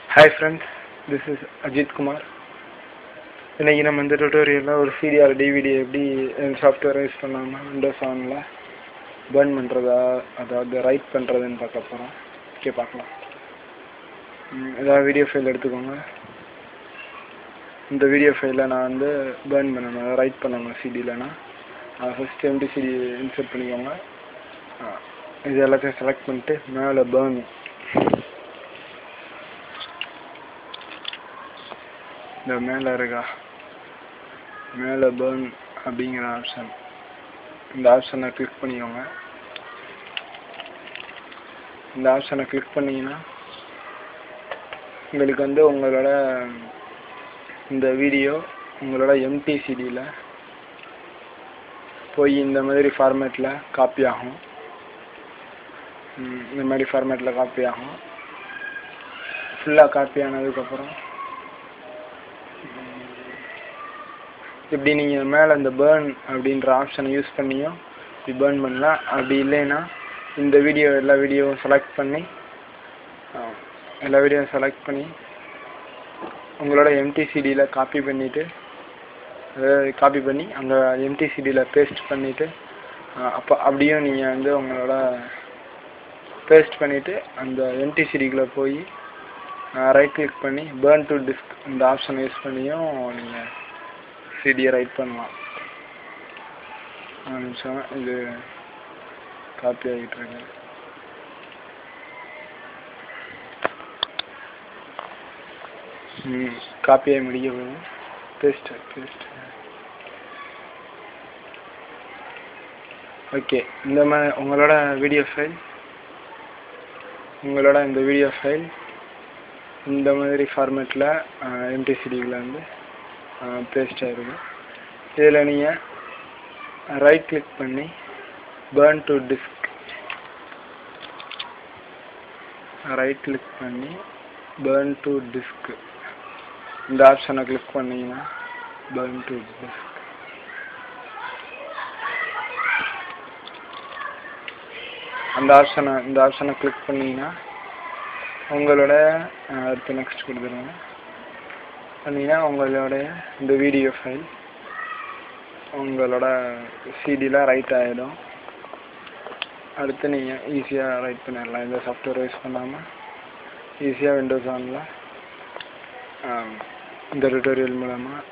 hi friends this is Ajith Kumar இன்றைக்கி நம்ம இந்த டுட்டோரியலில் ஒரு சிடிஆர் டிவிடி எப்படி சாஃப்ட்வேர் யூஸ் பண்ணாமல் விண்டோஸ் ஆனில் பேர்ன் பண்ணுறதா அதாவது ரைட் பண்ணுறதுன்னு பார்க்க போகிறோம் ஓகே பார்க்கலாம் ம், ஏதாவது வீடியோ ஃபைல் எடுத்துக்கோங்க இந்த வீடியோ ஃபைலை நான் வந்து பேர்ன் பண்ணணும் ரைட் பண்ணணும் சிடிலனா ஃபஸ்ட்டு எம்டி சிடி இன்சர்ட் பண்ணிக்கோங்க ஆ, இது எல்லாத்தையும் செலக்ட் பண்ணிட்டு மேலே பேர்ன் இந்த மேலே இருக்கா மேலே பேர்ன் அப்படிங்கிற ஆப்ஷன் இந்த ஆப்ஷனை கிளிக் பண்ணிக்கோங்க இந்த ஆப்ஷனை கிளிக் பண்ணீங்கன்னா உங்களுக்கு வந்து உங்களோட இந்த வீடியோ உங்களோட எம்டி சிடியில் போய் இந்த மாதிரி ஃபார்மேட்டில் காப்பி ஆகும் ம், இந்த மாதிரி ஃபார்மேட்டில் காப்பி ஆகும் ஃபுல்லாக காப்பி ஆனதுக்கப்புறம் இப்படி நீங்கள் மேலே இந்த பேர்ன் அப்படின்ற ஆப்ஷனை யூஸ் பண்ணியும் இப்படி பேர்ன் பண்ணலாம் அப்படி இல்லைன்னா இந்த வீடியோ எல்லா வீடியோவும் செலக்ட் பண்ணி ஆ, எல்லா வீடியோவும் செலக்ட் பண்ணி உங்களோட எம்டி சிடியில் காப்பி பண்ணிவிட்டு அதாவது காப்பி பண்ணி அங்கே எம்டி சிடியில் பேஸ்ட் பண்ணிவிட்டு அப்போ அப்படியும் நீங்கள் வந்து உங்களோட பேஸ்ட் பண்ணிவிட்டு அந்த எம்டி சிடிக்குள்ளே போய் ரைட் கிளிக் பண்ணி பேர்ன் டு டிஸ்க் இந்த ஆப்ஷனை யூஸ் பண்ணியும் நீங்கள் சிடியை ரைட் பண்ணலாம் ஒரு நிமிஷம் இது காப்பி ஆகிட்டு இருக்கு ம் காப்பி ஆகி முடிக்க போகுது பேஸ்ட் பேஸ்ட் ஓகே இந்த மாதிரி உங்களோட வீடியோ ஃபைல் உங்களோட இந்த வீடியோ ஃபைல் இந்த மாதிரி ஃபார்மேட்டில் எம்டிசிடியில் வந்து பேஸ்ட் ஆகிருக்கு இதில் நீங்கள் ரைட் கிளிக் பண்ணி burn to disc right click பண்ணி பேர்ன் டு டிஸ்க் இந்த ஆப்ஷனை கிளிக் பண்ணீங்கன்னா பேர்ன் டு டிஸ்க் அந்த ஆப்ஷனை இந்த ஆப்ஷனை கிளிக் பண்ணீங்கன்னா உங்களோட அஹ், அடுத்து நெக்ஸ்ட் கொடுத்துருங்க பண்ணீங்கன்னா உங்களோட இந்த வீடியோ ஃபைல் உங்களோட சிடியில் ரைட் ஆகிடும் அடுத்து நீங்கள் ஈஸியாக ரைட் பண்ணிடலாம் இந்த சாஃப்ட்வேர் யூஸ் பண்ணாமல் ஈஸியாக விண்டோஸ் ஆனில் இந்த டுட்டோரியல் மூலமாக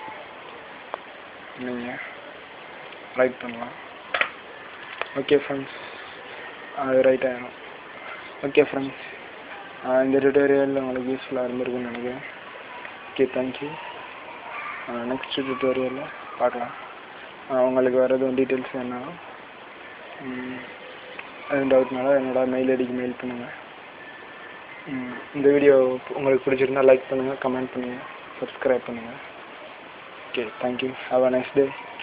நீங்கள் ரைட் பண்ணலாம் ஓகே ஃப்ரெண்ட்ஸ் அது ரைட் ஆகிடும் ஓகே ஃப்ரெண்ட்ஸ் இந்த டுட்டோரியல் உங்களுக்கு யூஸ்ஃபுல்லாக இருந்திருக்குன்னு நினைக்கிறேன் ஓகே தேங்க்யூ நெக்ஸ்ட் டுட்டோரியலில் பார்க்கலாம் ஆஹ் உங்களுக்கு வேறு எதுவும் டீட்டெயில்ஸ் வேணாலும் ம், எதுவும் டவுட்னால என்னோட மெயில் ஐடிக்கு மெயில் பண்ணுங்கள் ம், இந்த வீடியோ உங்களுக்கு பிடிச்சிருந்தா லைக் பண்ணுங்கள் கமெண்ட் பண்ணுங்கள் சப்ஸ்கிரைப் பண்ணுங்கள் okay thank you have a nice day